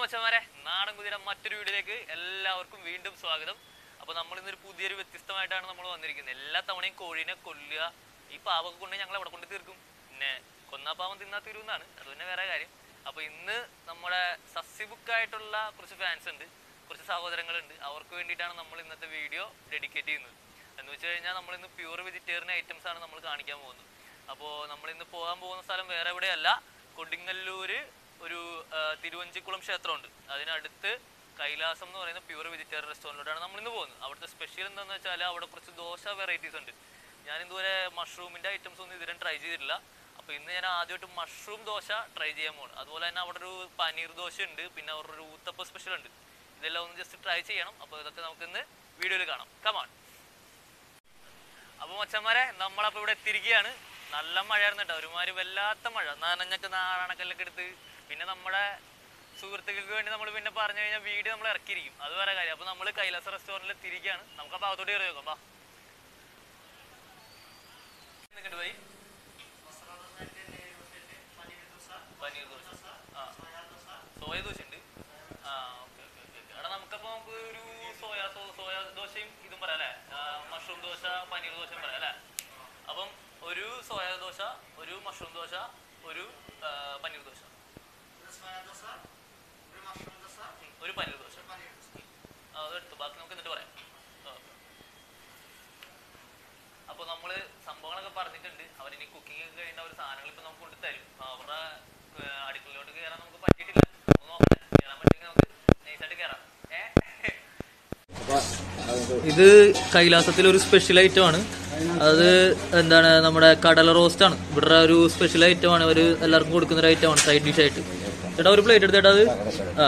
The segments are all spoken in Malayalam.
മച്ചന്മാരെ നാടൻ കുതിര മറ്റൊരു വീഡിയോയിലേക്ക് എല്ലാവർക്കും വീണ്ടും സ്വാഗതം അപ്പൊ നമ്മൾ ഇന്നൊരു പുതിയൊരു വ്യത്യസ്തമായിട്ടാണ് നമ്മൾ വന്നിരിക്കുന്നത് എല്ലാ തവണയും കോഴീനെ കൊല്ലുക ഈ പാവൊക്കെ കൊണ്ട് ഞങ്ങൾ അവിടെ കൊണ്ട് തീർക്കും പിന്നെ കൊന്നാ പാവം തിന്നാ തീരുമെന്നാണ് അത് പിന്നെ വേറെ കാര്യം അപ്പൊ ഇന്ന് നമ്മുടെ സസ്യബുക്കായിട്ടുള്ള കുറച്ച് ഫാൻസ് ഉണ്ട് കുറച്ച് സഹോദരങ്ങളുണ്ട് അവർക്ക് വേണ്ടിയിട്ടാണ് നമ്മൾ ഇന്നത്തെ വീഡിയോ ഡെഡിക്കേറ്റ് ചെയ്യുന്നത് എന്ന് വെച്ച് കഴിഞ്ഞാൽ നമ്മൾ ഇന്ന് പ്യൂർ വെജിറ്റേറിയൻ ഐറ്റംസ് ആണ് നമ്മൾ കാണിക്കാൻ പോകുന്നത് അപ്പോൾ നമ്മൾ ഇന്ന് പോകാൻ പോകുന്ന സ്ഥലം വേറെ എവിടെയല്ല കൊടുങ്ങല്ലൂര് ഒരു ആ, തിരുവഞ്ചിക്കുളം ക്ഷേത്രമുണ്ട് അതിനടുത്ത് കൈലാസം എന്ന് പറയുന്ന പ്യൂർ വെജിറ്റേറിയൻ റെസ്റ്റോറൻറ്റിലോട്ടാണ് നമ്മൾ ഇന്ന് പോകുന്നത് അവിടുത്തെ സ്പെഷ്യൽ എന്താണെന്ന് വെച്ചാൽ അവിടെ കുറച്ച് ദോശ വെറൈറ്റീസ് ഉണ്ട് ഞാൻ ഇതുവരെ മഷ്റൂമിൻ്റെ ഐറ്റംസ് ഒന്നും ഇതുവരെ ട്രൈ ചെയ്തിട്ടില്ല അപ്പോൾ ഇന്ന് ഞാൻ ആദ്യമായിട്ട് മഷ്റൂം ദോശ ട്രൈ ചെയ്യാൻ പോകുന്നത് അതുപോലെ തന്നെ അവിടെ ഒരു പനീർ ദോശ ഉണ്ട് പിന്നെ അവരുടെ ഒരു ഊത്തപ്പ സ്പെഷ്യൽ ഉണ്ട് ഇതെല്ലാം ഒന്ന് ജസ്റ്റ് ട്രൈ ചെയ്യണം അപ്പോൾ ഇതൊക്കെ നമുക്ക് ഇന്ന് വീഡിയോയിൽ കാണാം കമാൺ അപ്പൊ മച്ചന്മാരെ നമ്മളപ്പോ ഇവിടെ എത്തിയിരിക്കുകയാണ് നല്ല മഴയായിരുന്നു കേട്ടോ ഒരുമാതിരി വല്ലാത്ത മഴ നനഞ്ഞൊക്കെ നാണക്കല്ലൊക്കെ എടുത്ത് പിന്നെ നമ്മുടെ സുഹൃത്തുക്കൾക്ക് വേണ്ടി നമ്മൾ പിന്നെ പറഞ്ഞു കഴിഞ്ഞാൽ വീഡിയോ നമ്മൾ ഇറക്കിയിരിക്കും അത് വേറെ കാര്യം അപ്പൊ നമ്മൾ കൈലാസ റെസ്റ്റോറന്റിൽ എത്തിയിരിക്കുകയാണ് നമുക്ക് ആ ഭാഗത്തോട്ട് കയറി നോക്കാം ബാ എന്തൊക്കെയുണ്ട് ഭായി പനീർ ദോശ ആ സോയ ദോശ ഉണ്ട് ആ ഓക്കെ ഓക്കെ ഓക്കെ എടാ നമുക്കപ്പോ നമുക്ക് ഒരു സോയ സോയ ദോശയും ഇതും പറയാം അല്ലേ മഷ്റൂം ദോശ പനീർ ദോശയും പറയാം അല്ലേ അപ്പം ഒരു സോയ ദോശ ഒരു മഷ്റൂം ദോശ ഒരു ആ, പനീർ ദോശ ഉം, ഒരു പനീർ ദോശ ആ, അതെടുത്തു ബാക്കി നമുക്ക് എന്നിട്ട് പറയാം ഓക്കെ അപ്പോൾ നമ്മൾ സംഭവങ്ങളൊക്കെ പറഞ്ഞിട്ടുണ്ട് അവരിനി കുക്കിംഗ് ഒക്കെ കഴിയേണ്ട ഒരു സാധനങ്ങൾ ഇപ്പൊ നമുക്ക് കൊണ്ട് തരും അപ്പൊ അവരുടെ ഏർ, അടുക്കളയിലോട്ട് കയറാൻ നമുക്ക് പറ്റിയിട്ടില്ല ഒന്ന് നോക്കട്ടെ കയറാൻ പറ്റുമെങ്കിൽ നമുക്ക് നൈസായിട്ട് കയറാം ഏഹ് ഇത് കൈലാസത്തിലെ ഒരു സ്പെഷ്യൽ ഐറ്റം ആണ് അത് എന്താണ് നമ്മുടെ കടല റോസ്റ്റ് ആണ് ഇവിടെ ഒരു സ്പെഷ്യൽ ഐറ്റം ആണ് ഒരു എല്ലാവർക്കും കൊടുക്കുന്ന ഒരു ഐറ്റം ആണ് സൈഡ് ഡിഷ് ആയിട്ട് ചേട്ടാ ഒരു പ്ലേറ്റ് എടുത്തേട്ടാ അത് ആ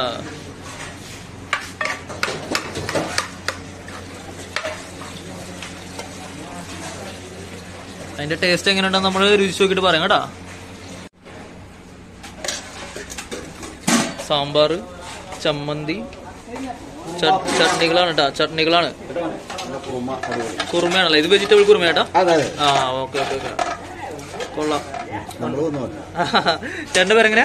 അതിന്റെ ടേസ്റ്റ് എങ്ങനെയുണ്ടെന്ന് നമ്മൾ രുചിച്ച് നോക്കിയിട്ട് പറയാം കേട്ടാ സാമ്പാർ ചമ്മന്തി ചട്- ചട്നികളാണ് കേട്ടാ ചട്നികളാണ് കുറുമയാണല്ലോ ഇത് വെജിറ്റബിൾ കുറുമ ചേട്ടാ അതെ അതെ ആ ഓക്കെ ഓക്കെ ഓക്കെ കൊള്ളാം നമ്മൾ വന്നു നോക്കാം ചേട്ടൻ്റെ പേരെങ്ങനെ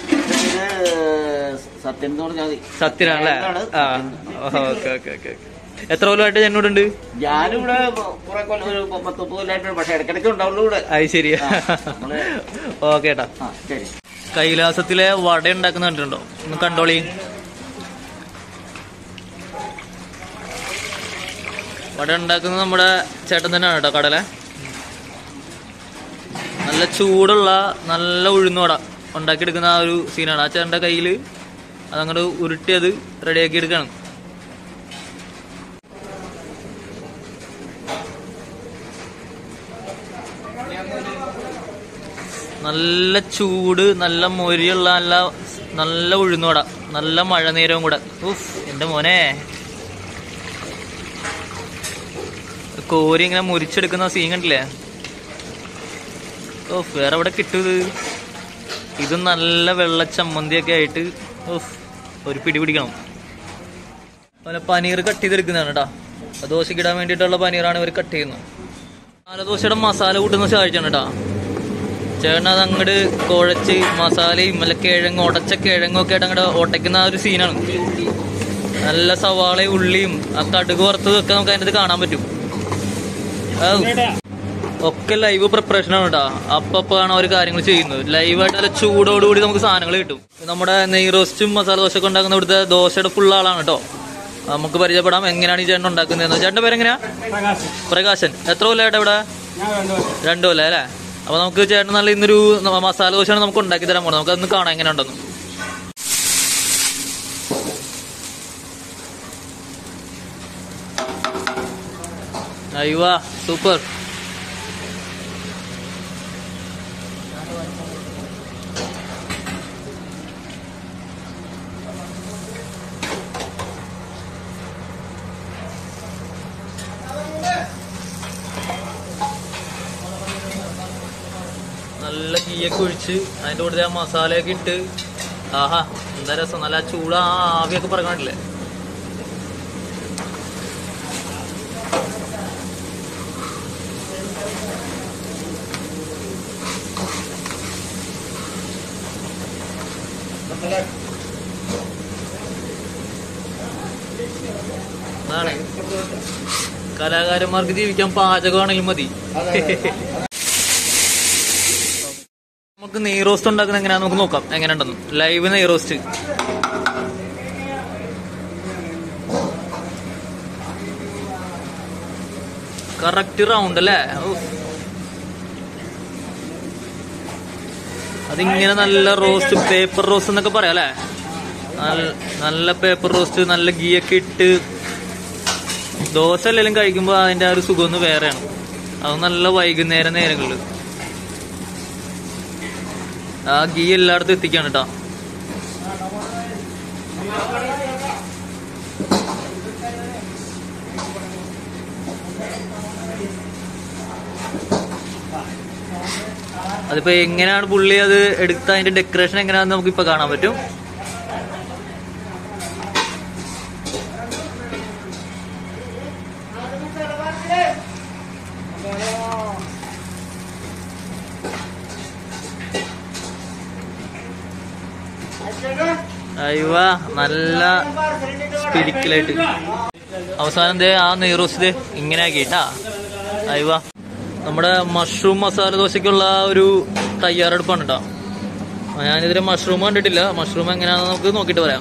സത്യം എന്ന് പറഞ്ഞാൽ മതി സത്യനാണല്ലേ ആ ഓക്കെ ഓക്കെ ഓക്കെ എത്ര കൊല്ലമായിട്ട് എന്നോടുണ്ട് ഞാനിവിടെ കുറെ കൊല്ലം ഒരു പത്ത് മുപ്പത് കൊല്ലമായിട്ട് പക്ഷെ ഇടയ്ക്കിടയ്ക്ക് ഉണ്ടാവുള്ളൂ ഇവിടെ അത് ശരിയാ ആ, നമ്മള് ഓക്കെ ഏട്ടാ ആ ശരി കൈലാസത്തിലെ വട ഉണ്ടാക്കുന്ന കണ്ടിട്ടുണ്ടോ ഒന്ന് കണ്ടോളി വട ഉണ്ടാക്കുന്നത് നമ്മുടെ ചേട്ടൻ തന്നെയാണ് കേട്ടോ കടല നല്ല ചൂടുള്ള നല്ല ഉഴുന്ന വട ഉണ്ടാക്കിയെടുക്കുന്ന ആ ഒരു സീനാണ് ആ ചേട്ടൻ്റെ കയ്യിൽ അതങ്ങോട്ട് ഉരുട്ടി അത് റെഡിയാക്കി എടുക്കണം നല്ല ചൂട് നല്ല മൊരിയുള്ള നല്ല നല്ല ഉഴുന്നുവട നല്ല മഴ നേരവും കൂടെ ഉഫ് എന്റെ മോനെ കോരി ഇങ്ങനെ മുരിച്ചെടുക്കുന്ന സീൻ കണ്ടില്ലേ ഓഫ് വേറെ എവിടെ കിട്ടും ഇത് ഇത് നല്ല വെള്ള ചമ്മന്തിയൊക്കെ ആയിട്ട് ഓഫ് ഒരു പിടി പിടിക്കണം അതുപോലെ പനീർ കട്ട് ചെയ്തെടുക്കുന്നതാണ് കേട്ടോ ദോശയ്ക്ക് ഇടാൻ വേണ്ടിയിട്ടുള്ള പനീറാണ് ഇവർ കട്ട് ചെയ്യുന്നത് പാലദോശയുടെ മസാല കൂട്ടുന്ന സാധിച്ചാണ് കേട്ടോ ചേട്ടൻ അത് അങ്ങോട്ട് കുഴച്ച് മസാലയും നല്ല കിഴങ്ങ് ഉടച്ച കിഴങ്ങും ഒക്കെ ആയിട്ട് അങ്ങോട്ട് ഒട്ടയ്ക്കുന്ന ആ ഒരു സീനാണ് നല്ല സവാളയും ഉള്ളിയും ആ കടുക് വറുത്തതും ഒക്കെ നമുക്ക് അതിൻ്റെ കാണാൻ പറ്റും ഔ. ഒക്കെ ലൈവ് പ്രിപ്പറേഷൻ ആണ് കേട്ടോ അപ്പപ്പാണ് അവർ കാര്യങ്ങൾ ചെയ്യുന്നത് ലൈവായിട്ട് നല്ല ചൂടോടുകൂടി നമുക്ക് സാധനങ്ങൾ കിട്ടും നമ്മുടെ നെയ് റോസ്റ്റും മസാല ദോശ ഒക്കെ ഉണ്ടാക്കുന്ന ഇവിടുത്തെ ദോശയുടെ ഫുൾ ആളാണ് കേട്ടോ നമുക്ക് പരിചയപ്പെടാം എങ്ങനെയാണ് ഈ ചേട്ടൻ ഉണ്ടാക്കുന്നതെന്ന് ചേട്ടൻ്റെ പേരെങ്ങനെയാ പ്രകാശൻ എത്ര കൊല്ലമായിട്ട് ഇവിടെ രണ്ടു കൊല്ലം അല്ലേ അപ്പൊ നമുക്ക് ചേട്ടൻ നല്ല ഇന്നൊരു ന- മസാല ദോശയാണ് നമുക്ക് ഉണ്ടാക്കി തരാൻ പോണത് നമുക്ക് അതൊന്ന് കാണാം എങ്ങനെ ഉണ്ടെന്ന് അയ്യോ സൂപ്പർ നല്ല ഗീയൊക്കെ ഒഴിച്ച് അതിന്റെ കൂടെ ആ മസാലയൊക്കെ ഇട്ട് ആഹാ എന്താ രസം നല്ല ആ ചൂട് ആ ആവിയൊക്കെ പറയണില്ലേ അതാണ് കലാകാരന്മാർക്ക് ജീവിക്കാൻ പാചകമാണെങ്കിലും മതി നമുക്ക് നെയ് റോസ്റ്റ് ഉണ്ടാക്കുന്നത് എങ്ങനെയാ നമുക്ക് നോക്കാം എങ്ങനെയുണ്ടെന്ന് ലൈവ് നെയ് റോസ്റ്റ് കറക്റ്റ് റൗണ്ട് അല്ലേ ഔ. അതിങ്ങനെ നല്ല റോസ്റ്റ് പേപ്പർ റോസ്റ്റ് എന്നൊക്കെ പറയാം അല്ലേ നല്ല- നല്ല പേപ്പർ റോസ്റ്റ് നല്ല ഗീ ഒക്കെ ഇട്ട് ദോശ അല്ലെങ്കിലും കഴിക്കുമ്പോൾ അതിന്റെ ആ ഒരു സുഖം ഒന്ന് വേറെയാണ് അത് നല്ല വൈകുന്നേരം നേരങ്ങളിൽ ആ ഗീ എല്ലായിടത്തും എത്തിക്കാണ് കേട്ടോ അതിപ്പോ എങ്ങനെയാണ് പുള്ളി അത് എടുത്ത അതിന്റെ ഡെക്കറേഷൻ എങ്ങനെയാണെന്ന് നമുക്ക് ഇപ്പൊ കാണാൻ പറ്റും അയ്യോ നല്ല സ്പിരിക്കലായിട്ട് അവസാനം ദേ ആ നെയ്റോസ്റ്റ് ഇങ്ങനെ ആക്കിട്ടാ അയ്യോ നമ്മുടെ മഷ്റൂം മസാല ദോശയ്ക്കുള്ള ആ ഒരു തയ്യാറെടുപ്പാണ് കേട്ടോ ഞാനിതിരെ മഷ്റൂം കണ്ടിട്ടില്ല മഷ്റൂം എങ്ങനെയാണെന്ന് നമുക്ക് നോക്കിയിട്ട് പറയാം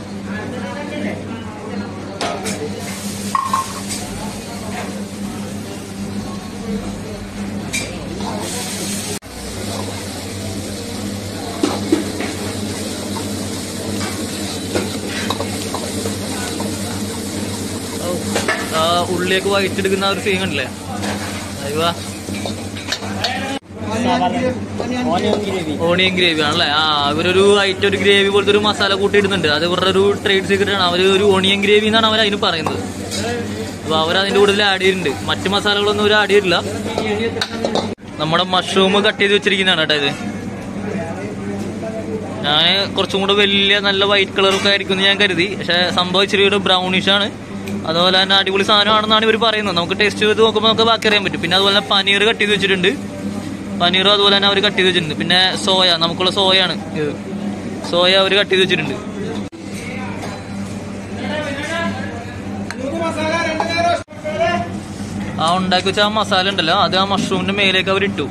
ഔ, ആ ഉള്ളിയൊക്കെ വഹിച്ചെടുക്കുന്ന ആ ഒരു സീൻ കണ്ടില്ലേ അയ്യോ ഓണിയൻ ഗ്രേവി ആണല്ലേ ആ അവരൊരു ഐറ്റം ഒരു ഗ്രേവി പോലത്തെ ഒരു മസാല കൂട്ടി ഇടുന്നുണ്ട് അത് ഇവരുടെ ഒരു ട്രേഡ് സീക്രട്ട് ആണ് അവർ ഒരു ഓണിയൻ ഗ്രേവി എന്നാണ് അവർ അതിന് പറയുന്നത് അപ്പൊ അവർ അതിന്റെ കൂടുതൽ ആഡ് ചെയ്തിട്ടുണ്ട് മറ്റു മസാലകളൊന്നും അവർ ആഡ് ചെയ്തിട്ടില്ല നമ്മുടെ മഷ്റൂം കട്ട് ചെയ്ത് വെച്ചിരിക്കുന്നതാണ് കേട്ടോ ഇത് ഞാൻ കുറച്ചും കൂടെ വലിയ നല്ല വൈറ്റ് കളറൊക്കെ ആയിരിക്കും എന്ന് ഞാൻ കരുതി പക്ഷെ സംഭവം ഇച്ചിരി ഒരു ബ്രൗണിഷ് ആണ് അതുപോലെ തന്നെ അടിപൊളി സാധനമാണെന്നാണ് ഇവർ പറയുന്നത് നമുക്ക് ടേസ്റ്റ് ചെയ്ത് നോക്കുമ്പോൾ നമുക്ക് ബാക്കി അറിയാൻ പറ്റും പിന്നെ അതുപോലെ തന്നെ പനീർ കട്ട് ചെയ്ത് വെച്ചിട്ടുണ്ട് പനീറും അതുപോലെ തന്നെ അവർ കട്ട് ചെയ്ത് വെച്ചിട്ടുണ്ട് പിന്നെ സോയ നമുക്കുള്ള സോയാണ് ഇത് സോയ അവർ കട്ട് ചെയ്ത് വെച്ചിട്ടുണ്ട് ആ ഉണ്ടാക്കി വെച്ച ആ മസാല ഉണ്ടല്ലോ അത് ആ മഷ്റൂമിന്റെ മേലേക്ക് അവർ ഇട്ടു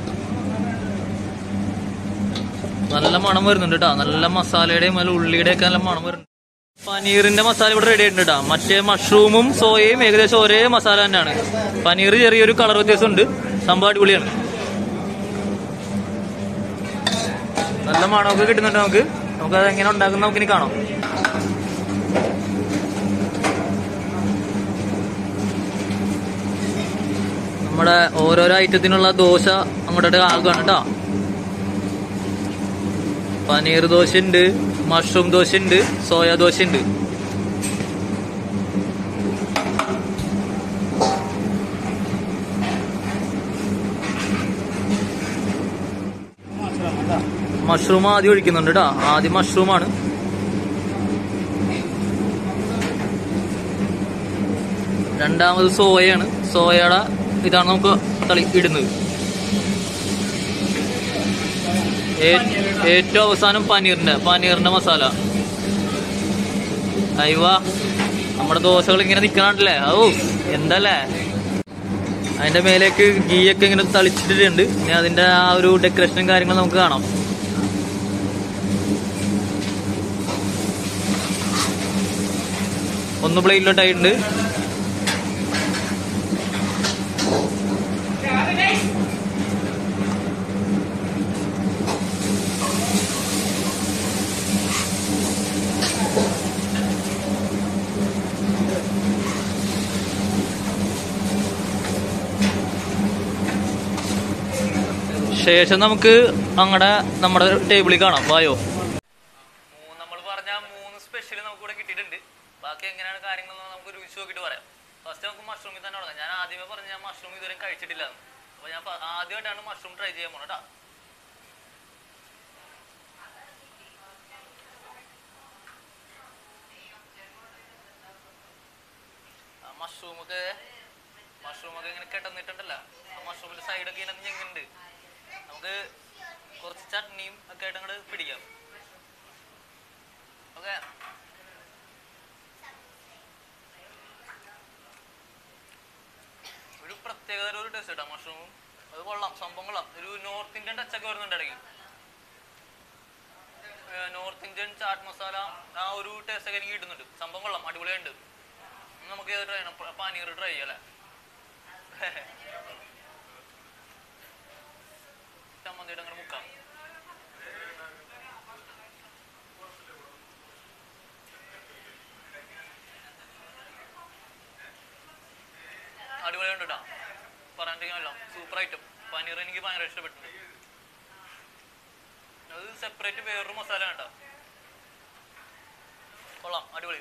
നല്ല മണം വരുന്നുണ്ട് കേട്ടോ നല്ല മസാലയുടെയും നല്ല ഉള്ളിയുടെയൊക്കെ നല്ല മണം വരുന്നുണ്ട് പനീറിന്റെ മസാല ഇവിടെ റെഡി ആയിട്ടുണ്ട് കേട്ടോ മറ്റേ മഷ്റൂമും സോയയും ഏകദേശം ഒരേ മസാല തന്നെയാണ് പനീർ ചെറിയൊരു കളർ വ്യത്യാസമുണ്ട് സംഭവം അടിപൊളിയാണ് നല്ല മണമൊക്കെ കിട്ടുന്നുണ്ട് നമുക്ക് നമുക്ക് അത് എങ്ങനെ ഉണ്ടാക്കുന്ന നമുക്ക് ഇനി കാണാം നമ്മുടെ ഓരോരോ ഐറ്റത്തിനുള്ള ദോശ അങ്ങോട്ടോട്ട് ആകുകയാണ് കേട്ടോ പനീർ ദോശ ഉണ്ട് മഷ്റൂം ദോശ ഉണ്ട് സോയ ദോശ ഉണ്ട് മഷ്റൂം ആദ്യം ഒഴിക്കുന്നുണ്ട് കേട്ടോ ആദ്യം മഷ്റൂമാണ് രണ്ടാമത് സോയയാണ് സോയയുടെ ഇതാണ് നമുക്ക് തളി ഇടുന്നത് ഏ- ഏറ്റവും അവസാനം പനീറിന്റെ പനീറിന്റെ മസാല അയ്വാ നമ്മുടെ ദോശകൾ ഇങ്ങനെ നിക്കണല്ലേ ഓ എന്തല്ലേ അതിന്റെ മേലേക്ക് ഗീയൊക്കെ ഇങ്ങനെ തളിച്ചിട്ടുണ്ട് ഇനി അതിന്റെ ആ ഒരു ഡെക്കറേഷനും കാര്യങ്ങളും നമുക്ക് കാണാം ഒന്ന് പ്ലേറ്റിലോട്ടായിട്ടുണ്ട് ശേഷം നമുക്ക് അങ്ങടെ നമ്മുടെ ടേബിളിൽ കാണാം വായോ നമ്മൾ പറഞ്ഞ മൂന്ന് സ്പെഷ്യൽ നമുക്ക് ഇവിടെ കിട്ടിയിട്ടുണ്ട് ബാക്കി എങ്ങനെയാണ് കാര്യങ്ങൾ നമുക്ക് രുചിച്ച് നോക്കിയിട്ട് പറയാം ഫസ്റ്റ് നമുക്ക് മഷ്റൂമിൽ തന്നെ തുടങ്ങാം ഞാൻ ആദ്യമേ പറഞ്ഞു ഞാൻ മഷ്റൂം ഇതുവരെ കഴിച്ചിട്ടില്ല അപ്പൊ ഞാൻ ഫ- ആദ്യമായിട്ടാണ് മഷ്റൂം ട്രൈ ചെയ്യാൻ പോണത് കേട്ടോ മഷ്റൂമൊക്കെ മഷ്റൂമൊക്കെ ഇങ്ങനെ കിടന്നിട്ടുണ്ടല്ലോ ആ മഷ്റൂമിന്റെ സൈഡൊക്കെ ഇങ്ങനെ ഞെങ്ങുണ്ട് നമുക്ക് കുറച്ച് ചട്നിയും ഒക്കെ ആയിട്ട് അങ്ങോട്ട് പിടിക്കാം ഓക്കെ പ്രത്യേകത ഒരു ടേസ്റ്റ് കേട്ടോ മഷ്റൂമും അത് കൊള്ളാം സംഭവം കൊള്ളാം ഒരു നോർത്ത് ഇന്ത്യൻ ടച്ചൊക്കെ വരുന്നുണ്ട് ഇടയ്ക്ക് നോർത്ത് ഇന്ത്യൻ ചാട്ട് മസാല ആ ഒരു ടേസ്റ്റ് ഒക്കെ എനിക്ക് കിട്ടുന്നുണ്ട് സംഭവം കൊള്ളാം അടിപൊളിയുണ്ട് ഇനി നമുക്ക് ഇത് ട്രൈ ചെയ്യണം പ- പനീർ ട്രൈ ചെയ്യാം അല്ലേ ചമ്മന്തിയുടെ അങ്ങനെ മുക്കാം അടിപൊളിയുണ്ട് കേട്ടോ പറയാണ്ടിരിക്കാനല്ല സൂപ്പർ ഐറ്റം പനീർ എനിക്ക് ഭയങ്കര ഇഷ്ടപ്പെട്ടിട്ടുണ്ട് അത് സെപ്പറേറ്റ് വേറൊരു മസാല കേട്ടോ കൊള്ളാം അടിപൊളി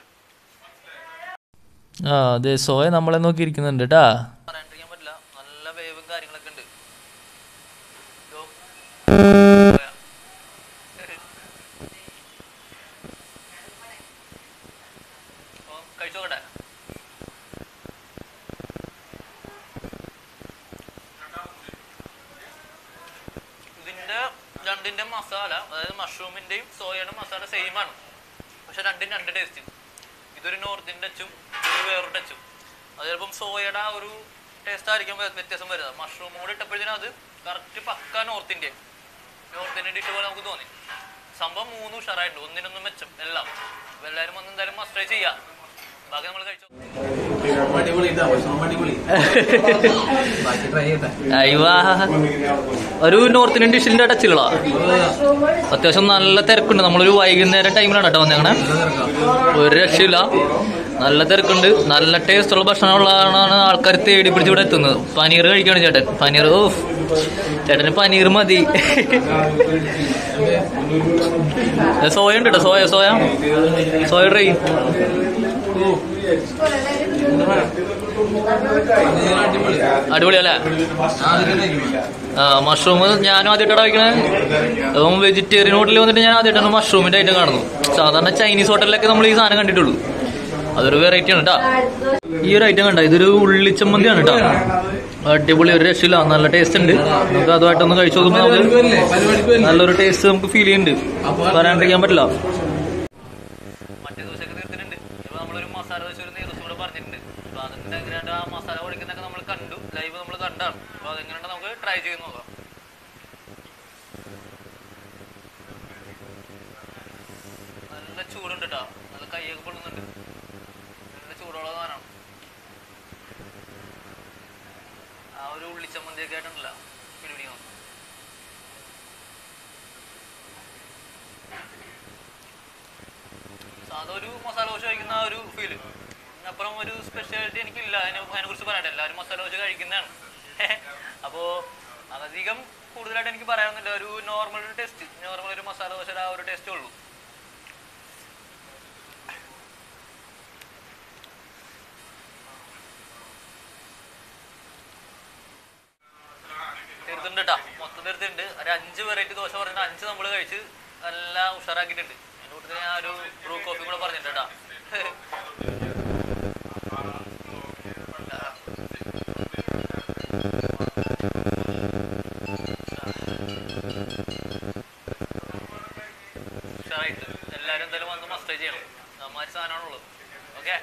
ആ അതെ സോയ നമ്മളെ നോക്കി ഇരിക്കുന്നുണ്ട് കേട്ടാ പറയാണ്ടിരിക്കാൻ പറ്റില്ല നല്ല വേവും കാര്യങ്ങളൊക്കെ ഉണ്ട് ഇതോ. അപ്പൊ കഴിച്ചു നോക്കട്ടെ ഇതിന്റെ രണ്ടിന്റെ മസാല അതായത് മഷ്റൂമിന്റെയും സോയയുടെ മസാല സെയിം ആണ് പക്ഷെ രണ്ടും രണ്ട് ടേസ്റ്റ് ഇതൊരു നോർത്ത് ടച്ചും ഇതൊരു വേറൊരു ടച്ചും അത് ചിലപ്പം സോയയുടെ ആ ഒരു ടേസ്റ്റ് ആയിരിക്കും വ്യ- വ്യത്യാസം വരുന്നത് മഷ്റൂം കൂടി ഇട്ടപ്പോഴത്തേനും അത് correct pakka north Indian north Indian dish പോലെ നമുക്ക് തോന്നി സംഭവം മൂന്ന് ഉഷാറായിട്ടുണ്ട് ഒന്നിനൊന്നും മെച്ചം എല്ലാം അപ്പൊ എല്ലാവരും വന്ന് എന്തായാലും മസ്റ്റ് ട്രൈ ചെയ്യാം ബാക്കി നമ്മൾ കഴിച്ചു അയ്വാ ഒരു നോർത്ത് ഇന്ത്യൻ ഡിഷിന്റെ ടച്ചിലുള്ളതാ അത്യാവശ്യം നല്ല തിരക്കുണ്ട് നമ്മളൊരു വൈകുന്നേരം ടൈമിലാണ് കേട്ടോ വന്നേക്കണേ ഒരു രക്ഷയില്ല നല്ല തിരക്കുണ്ട് നല്ല ടേസ്റ്റ് ഉള്ള ഭക്ഷണമുള്ളതാണ് ആൾക്കാർ തേടി പിടിച്ച് ഇവിടെ എത്തുന്നത് പനീർ കഴിക്കാണ് ചേട്ടൻ പനീർ ഓ ചേട്ടന് പനീർ മതി സോയ ഉണ്ട് കേട്ടോ സോയ സോയ സോയ ട്രൈ അടിപൊളിയല്ലേ ആ മഷ്റൂം ഞാനും ആദ്യമായിട്ടാണ് കഴിക്കണേ അതും വെജിറ്റേറിയൻ ഹോട്ടലിൽ വന്നിട്ട് ഞാൻ ആദ്യമായിട്ടാണ് മഷ്റൂമിന്റെ ഐറ്റം കാണുന്നു സാധാരണ ചൈനീസ് ഹോട്ടലിലൊക്കെ നമ്മൾ ഈ സാധനം കണ്ടിട്ടുള്ളൂ അതൊരു വെറൈറ്റി ആണ് കേട്ടാ ഈ ഒരു ഐറ്റം കണ്ട ഇതൊരു ഉള്ളിച്ചമ്മന്തിയാണ് കേട്ടോ അടിപൊളി ഒരു രക്ഷയില്ല നല്ല ടേസ്റ്റ് ഉണ്ട് നമുക്ക് അതുമായിട്ടൊന്ന് കഴിച്ചു നോക്കുമ്പോൾ നമുക്ക് നല്ലൊരു ടേസ്റ്റ് നമുക്ക് ഫീൽ ചെയ്യുന്നുണ്ട് പറയാണ്ടിരിക്കാൻ പറ്റില്ല മറ്റേ ദോശയൊക്കെ തീർത്തിട്ടുണ്ട് ഇപ്പൊ നമ്മളൊരു മസാല ദോശ ഒരു നീറസ് കൂടെ പറഞ്ഞിട്ടുണ്ട് അപ്പൊ അതിന്റെ എങ്ങനെയാണ്ട് ആ മസാല പൊടിക്കുന്നൊക്കെ നമ്മൾ കണ്ടു ലൈവ് നമ്മൾ കണ്ടാണ് അപ്പൊ അതെങ്ങനെയാണ് നമുക്ക് ട്രൈ ചെയ്ത് നോക്കാം നല്ല ചൂടുണ്ട് കേട്ടോ നല്ല കൈയൊക്കെ പൊള്ളുന്നുണ്ട് നല്ല ചൂടുള്ള സാധനമാണ് ആ ഒരു ഉള്ളിച്ചമ്മന്തിയൊക്കെ ആയിട്ടുണ്ടല്ലോ പിടിപിടിക്കണം സാധാ ഒരു മസാല ദോശ കഴിക്കുന്ന ആ ഒരു ഫീല് അപ്പുറം ഒരു സ്പെഷ്യാലിറ്റി എനിക്കില്ല അതിനെ അതിനെ കുറിച്ച് പറയട്ടെ എല്ലാവരും മസാല ദോശ കഴിക്കുന്നതാണ് അപ്പോൾ അധികം കൂടുതലായിട്ട് എനിക്ക് പറയാനൊന്നുമില്ല ഒരു നോർമൽ ഒരു ടേസ്റ്റ് നോർമൽ ഒരു മസാല ദോശയുടെ ആ ഒരു ടേസ്റ്റേ ഉള്ളൂ തീർത്തിട്ടുണ്ട് കേട്ടോ മൊത്തം തീർത്തിട്ടുണ്ട് ഒരു അഞ്ച് വെറൈറ്റി ദോശ പറഞ്ഞിട്ട് അഞ്ച് നമ്മൾ കഴിച്ച് നല്ല ഉഷാറാക്കിയിട്ടുണ്ട് അതിൻ്റെ കൂട്ടത്തിൽ ഞാൻ ഒരു ബ്രൂ കോഫി കൂടെ പറഞ്ഞിട്ടുണ്ട് കേട്ടോ ഉഷാറായിട്ട് എല്ലാവരും എന്തായാലും വന്ന് മസ്റ്റേ ചെയ്യണം അമ്മാതിരി സാധനമാണുള്ളത് ഓക്കെ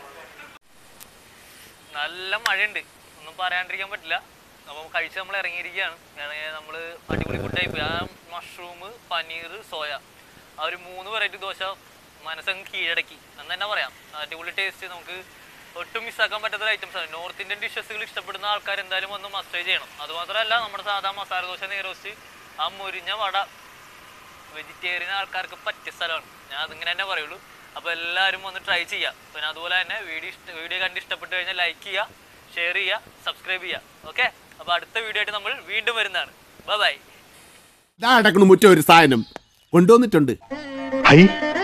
നല്ല മഴയുണ്ട് ഒന്നും പറയാണ്ടിരിക്കാൻ പറ്റില്ല അപ്പം കഴിച്ച് നമ്മൾ ഇറങ്ങിയിരിക്കുകയാണ് നമ്മൾ അടിപൊളി ഫുഡായി പോയി ആ മഷ്റൂം പനീർ സോയ ആ ഒരു മൂന്ന് വെറൈറ്റി ദോശ മനസ്സങ്ങ് കീഴടക്കി എന്ന് തന്നെ പറയാം അടിപൊളി ടേസ്റ്റ് നമുക്ക് ഒട്ടും മിസ്സാക്കാൻ പറ്റാത്ത ഐറ്റംസ് ആണ് നോർത്ത് ഇന്ത്യൻ ഡിഷസുകൾ ഇഷ്ടപ്പെടുന്ന ആൾക്കാർ എന്തായാലും ഒന്ന് മസ്റ്റേ ചെയ്യണം അതുമാത്രമല്ല നമ്മുടെ സാധാ മസാല ദോശ നെയ്റോസ്റ്റ് ആ മുരിഞ്ഞ വട വെജിറ്റേറിയൻ ആൾക്കാർക്ക് പറ്റിയ സ്ഥലമാണ് ഞാൻ അതിങ്ങനെ തന്നെ പറയുള്ളൂ അപ്പോൾ എല്ലാവരും ഒന്ന് ട്രൈ ചെയ്യുക പിന്നെ അതുപോലെ തന്നെ വീഡിയോ ഇഷ്ട വീഡിയോ കണ്ട് ഇഷ്ടപ്പെട്ട് കഴിഞ്ഞാൽ ലൈക്ക് ചെയ്യുക ഷെയർ ചെയ്യുക സബ്സ്ക്രൈബ് ചെയ്യുക ഓക്കെ അപ്പോൾ അടുത്ത വീഡിയോ ആയിട്ട് നമ്മൾ വീണ്ടും വരുന്നതാണ് ബൈ ബൈ ഇതാ അടക്കണ മുറ്റ ഒരു സാധനം കൊണ്ടുവന്നിട്ടുണ്ട് ഹൈ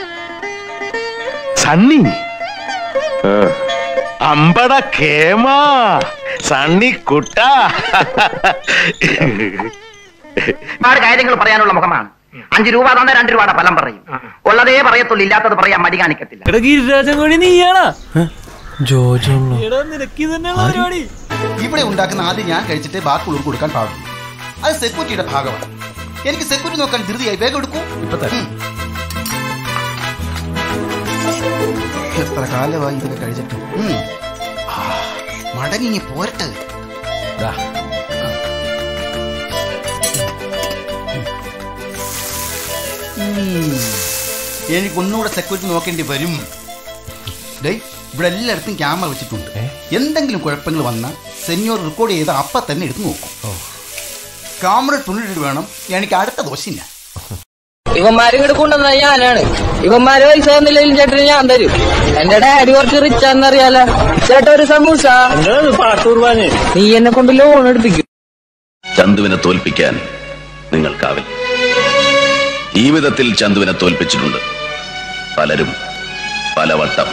സണ്ണി അമ്പട കേമാ സണ്ണി കുട്ട ഒരുപാട് കാര്യങ്ങൾ പറയാനുള്ള മുഖമാണ് അഞ്ചു രൂപ തന്ന രണ്ട് രൂപയുടെ ഫലം പറയും ഉള്ളതേ പറയത്തുള്ളൂ ഇല്ലാത്തത് പറയാൻ മടി കാണിക്കത്തില്ല എടാ ഗിരിരാജൻ കോഴി നീയാണാ എടാ നിനക്ക് തന്നെയുള്ള പരിപാടി ഇവിടെ ഉണ്ടാക്കുന്ന ആദ്യം ഞാൻ കഴിച്ചിട്ടേ ബാക്കിയുള്ളവർക്ക് കൊടുക്കാൻ പാടുള്ളൂ അത് സെക്യൂരിറ്റിയുടെ ഭാഗമാണ് എനിക്ക് സെക്യൂരിറ്റി നോക്കാൻ ധൃതിയായി വേഗം എടുക്കൂ ഉം. എത്ര കാലമായി ഇതൊക്കെ കഴിച്ചിട്ട് ഉം. ആ, മടങ്ങി ഇങ്ങ് പോരട്ടെ എനിക്ക് ഒന്നുകൂടെ സെക്യൂരിറ്റി നോക്കേണ്ടി വരും ഡേയ് ഇവിടെ എല്ലായിടത്തും ക്യാമറ വെച്ചിട്ടുണ്ട് എന്തെങ്കിലും കുഴപ്പങ്ങൾ വന്നാൽ സെന്യോർ റെക്കോർഡ് ചെയ്ത് അപ്പം തന്നെ എടുത്ത് നോക്കും ക്യാമറ തുണിട്ട് വേണം എനിക്ക് അടുത്ത ദോശയില്ല ഇവന്മാര് ഇങ്ങോട്ട് കൊണ്ടുവന്ന ഞാനാണ് ഇവന്മാര് പൈസ തന്നില്ലെങ്കിൽ ചേട്ടന് ഞാൻ തരും എന്റെ ഡാഡി കുറച്ച് റിച്ച് ആണെന്നറിയാലോ ചേട്ടാ ഒരു സമൂസ നീ എന്നെ കൊണ്ട് ലോൺ എടുപ്പിക്കും ചന്തുവിനെ തോൽപ്പിക്കാൻ നിങ്ങൾക്കാവില്ല ജീവിതത്തിൽ ചന്തുവിനെ തോൽപ്പിച്ചിട്ടുണ്ട് പലരും പലവട്ടം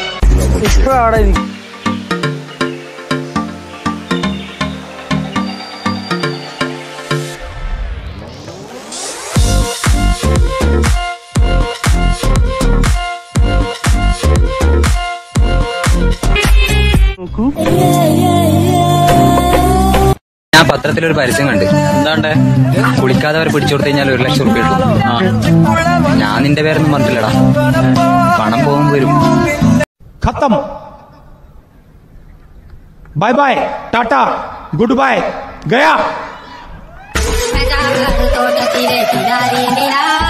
ഞാൻ പത്രത്തിലൊരു പരസ്യം കണ്ട് എന്താണ്ട് കുളിക്കാതെ അവർ പിടിച്ചു കൊടുത്തു കഴിഞ്ഞാൽ ഒരു ലക്ഷം റുപ്യ കിട്ടും ഞാൻ നിന്റെ പേരൊന്നും പറഞ്ഞില്ലടാ പണം പോകും വരും खत्म bye bye tata good bye गया तो किनारे मेरा